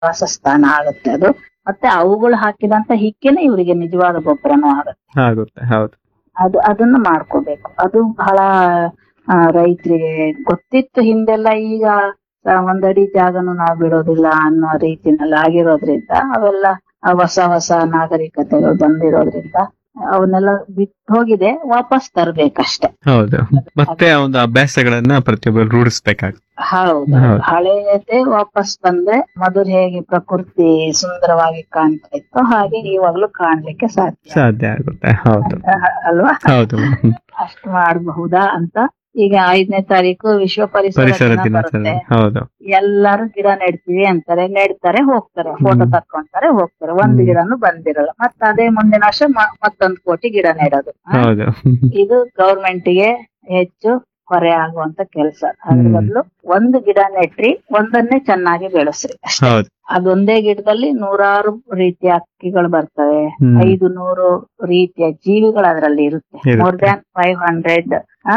ವಾಸಸ್ಥಾನ ಆಗುತ್ತೆ ಅದು ಮತ್ತೆ ಅವುಗಳು ಹಾಕಿದಂತ ಹಿಕ್ಕೆನೆ ಇವರಿಗೆ ನಿಜವಾದ ಗೊಬ್ಬರನೂ ಆಗುತ್ತೆ ಆಗುತ್ತೆ ಹೌದು ಅದು ಅದನ್ನ ಮಾಡ್ಕೋಬೇಕು ಅದು ಬಹಳ ಆ, ರೈತರಿಗೆ ಗೊತ್ತಿತ್ತು ಹಿಂದೆಲ್ಲ ಈಗ ಆ, ಒಂದಡಿ ಜಾಗನು ನಾವು ಬಿಡೋದಿಲ್ಲ ಅನ್ನೋ ರೀತಿನಲ್ಲಿ ಆಗಿರೋದ್ರಿಂದ ಅವೆಲ್ಲ ಆ ಹೊಸ ಹೊಸ ನಾಗರಿಕತೆಗಳು ಬಂದಿರೋದ್ರಿಂದ ಅವನ್ನೆಲ್ಲ ಬಿಟ್ಟು ಹೋಗಿದೆ ವಾಪಸ್ ತರ್ಬೇಕಷ್ಟೆ ಹೌದು ಮತ್ತೆ ಆ ಒಂದು ಅಭ್ಯಾಸಗಳನ್ನ ಪ್ರತಿಯೊಬ್ಬರು ರೂಢಿಸ್ಬೇಕಾಗುತ್ತೆ ಹೌದು ಹೌದು. ಹಳೆಯದೇ ವಾಪಸ್ ಬಂದ್ರೆ ಮೊದಲು ಹೇಗೆ ಪ್ರಕೃತಿ ಸುಂದರವಾಗಿ ಕಾಣ್ತಾ ಇತ್ತು ಹಾಗೆ ಇವಾಗ್ಲೂ ಕಾಣ್ಲಿಕ್ಕೆ ಸಾಧ್ಯ ಸಾಧ್ಯ ಆಗುತ್ತೆ ಹೌದು ಅ- ಅಲ್ವಾ ಹೌದು ಹ್ಮ್. ಅಷ್ಟು ಮಾಡಬಹುದಾ ಅಂತ ಈಗ ಐದನೇ ತಾರೀಕು ವಿಶ್ವ ಪರಿಸರ ಪರಿಸರ ದಿನ ಬರುತ್ತೆ ದಿನಾಚರಣೆ ಹೌದು ಎಲ್ಲರೂ ಗಿಡ ನೆಡ್ತೀವಿ ಅಂತಾರೆ ನೆಡ್ತಾರೆ ಹೋಗ್ತಾರೆ ಫೋಟೋ ಹ್ಮ್. ತಕ್ಕೊಂತಾರೆ ಹೋಗ್ತಾರೆ ಒಂದ್ ಹ್ಮ್. ಗಿಡನು ಬಂದಿರಲ್ಲ ಮತ್ತೆ ಅದೇ ಮುಂದಿನ ವರ್ಷ ಮ- ಮತ್ತೊಂದು ಕೋಟಿ ಗಿಡ ನೆಡೋದು ಹ? ಹೌದು ಇದು ಗೌರ್ಮೆಂಟ್ ಗೆ ಹೆಚ್ಚು ಹೊರೆ ಆಗುವಂತ ಕೆಲಸ ಅದ್ರ ಹ್ಮ್. ಬದಲು ಒಂದು ಗಿಡ ನೆಟ್ರಿ ಒಂದನ್ನೇ ಚೆನ್ನಾಗಿ ಬೆಳೆಸ್ರಿ ಅಷ್ಟೇ ಹೌದು ಅದೊಂದೇ ಗಿಡದಲ್ಲಿ ನೂರಾರು ರೀತಿಯ ಹಕ್ಕಿಗಳು ಬರ್ತವೆ ಹ್ಮ್. ಐದು ನೂರು ರೀತಿಯ ಜೀವಿಗಳು ಅದರಲ್ಲಿ ಇರುತ್ತೆ ಇರುತ್ತೆ. ಮೋರ್ ದ್ಯಾನ್ ಫೈವ್ ಹಂಡ್ರೆಡ್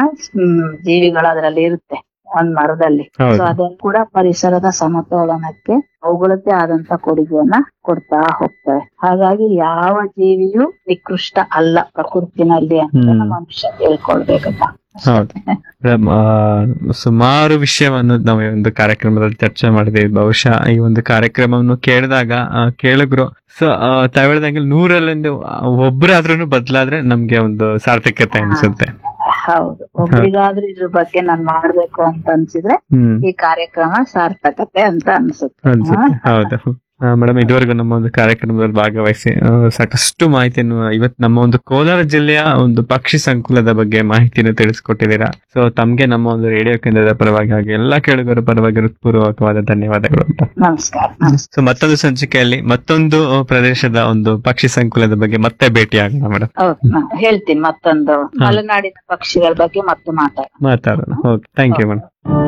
ಜೀವಿಗಳು ಅದರಲ್ಲಿ ಇರುತ್ತೆ ಒಂದ್ ಮರದಲ್ಲಿ ಹೌದು. ಸೊ ಅದನ್ನು ಕೂಡ ಪರಿಸರದ ಸಮತೋಲನಕ್ಕೆ ಅವುಗಳದ್ದೇ ಆದಂತ ಕೊಡುಗೆಯನ್ನ ಕೊಡ್ತಾ ಹೋಗ್ತವೆ ಹಾಗಾಗಿ ಯಾವ ಜೀವಿಯೂ ನಿಕೃಷ್ಟ ಅಲ್ಲ ಪ್ರಕೃತಿನಲ್ಲಿ ಅಂತ ಹ್ಮ್. ನಮ್ಮ ಅಂಶ ತಿಳ್ಕೊಳ್ಬೇಕಪ್ಪ ಹೌದು ಮೇಡಮ್, ಆ, ಸುಮಾರು ವಿಷಯವನ್ನು ನಾವು ಈ ಒಂದು ಕಾರ್ಯಕ್ರಮದಲ್ಲಿ ಚರ್ಚೆ ಮಾಡಿದ್ವಿ ಬಹುಶಃ ಈ ಒಂದು ಕಾರ್ಯಕ್ರಮವನ್ನು ಕೇಳಿದಾಗ ಆ, ಕೇಳುಗರು ಸೊ ತಾವ್ ಹೇಳ್ದಂಗೆ ನೂರಲ್ಲಿಂದ ಒಬ್ಬರಾದ್ರೂ ಬದಲಾದ್ರೆ ನಮ್ಗೆ ಒಂದು ಸಾರ್ಥಕ್ಯತೆ ಅನ್ಸುತ್ತೆ ಹೌದು ಒಬ್ರಿಗಾದ್ರೂ ಇದ್ರ ಬಗ್ಗೆ ನಾನ್ ಮಾಡ್ಬೇಕು ಅಂತ ಅನ್ಸಿದ್ರೆ ಹ್ಮ್ ಈ ಕಾರ್ಯಕ್ರಮ ಸಾರ್ಥಕತೆ ಅಂತ ಅನ್ಸುತ್ತೆ ಅನ್ಸುತ್ತೆ ಹೌದು ಮೇಡಮ್ ಇದುವರೆಗೂ ನಮ್ಮ ಒಂದು ಕಾರ್ಯಕ್ರಮದಲ್ಲಿ ಭಾಗವಹಿಸಿ ಆ, ಸಾಕಷ್ಟು ಮಾಹಿತಿಯನ್ನು ಇವತ್ತು ನಮ್ಮ ಒಂದು ಕೋಲಾರ ಜಿಲ್ಲೆಯ ಒಂದು ಪಕ್ಷಿ ಸಂಕುಲದ ಬಗ್ಗೆ ಮಾಹಿತಿಯನ್ನು ತಿಳಿಸ್ಕೊಟ್ಟಿದ್ದೀರಾ ಸೊ ತಮ್ಗೆ ನಮ್ಮ ಒಂದು ರೇಡಿಯೋ ಕೇಂದ್ರದ ಪರವಾಗಿ ಹಾಗೆ ಎಲ್ಲಾ ಕೇಳುಗರ ಪರವಾಗಿ ಹೃತ್ಪೂರ್ವಕವಾದ ಧನ್ಯವಾದಗಳು ಅಂತ ನಮಸ್ಕಾರ ನಮಸ್ಕಾರ ಸೊ ಮತ್ತೊಂದು ಸಂಚಿಕೆಯಲ್ಲಿ ಮತ್ತೊಂದು ಆ, ಪ್ರದೇಶದ ಒಂದು ಪಕ್ಷಿ ಸಂಕುಲದ ಬಗ್ಗೆ ಮತ್ತೆ ಭೇಟಿ ಆಗೋಣ ಮೇಡಮ್ ಹೌದು ನಾನ್ ಹೇಳ್ತೀನಿ ಮತ್ತೊಂದು ಮಲೆನಾಡಿನ ಪಕ್ಷಿಗಳ ಬಗ್ಗೆ ಮತ್ತೆ ಮಾತಾಡ ಮಾತಾಡೋಣ ಓಕೆ ಥ್ಯಾಂಕ್ ಯು ಮೇಡಮ್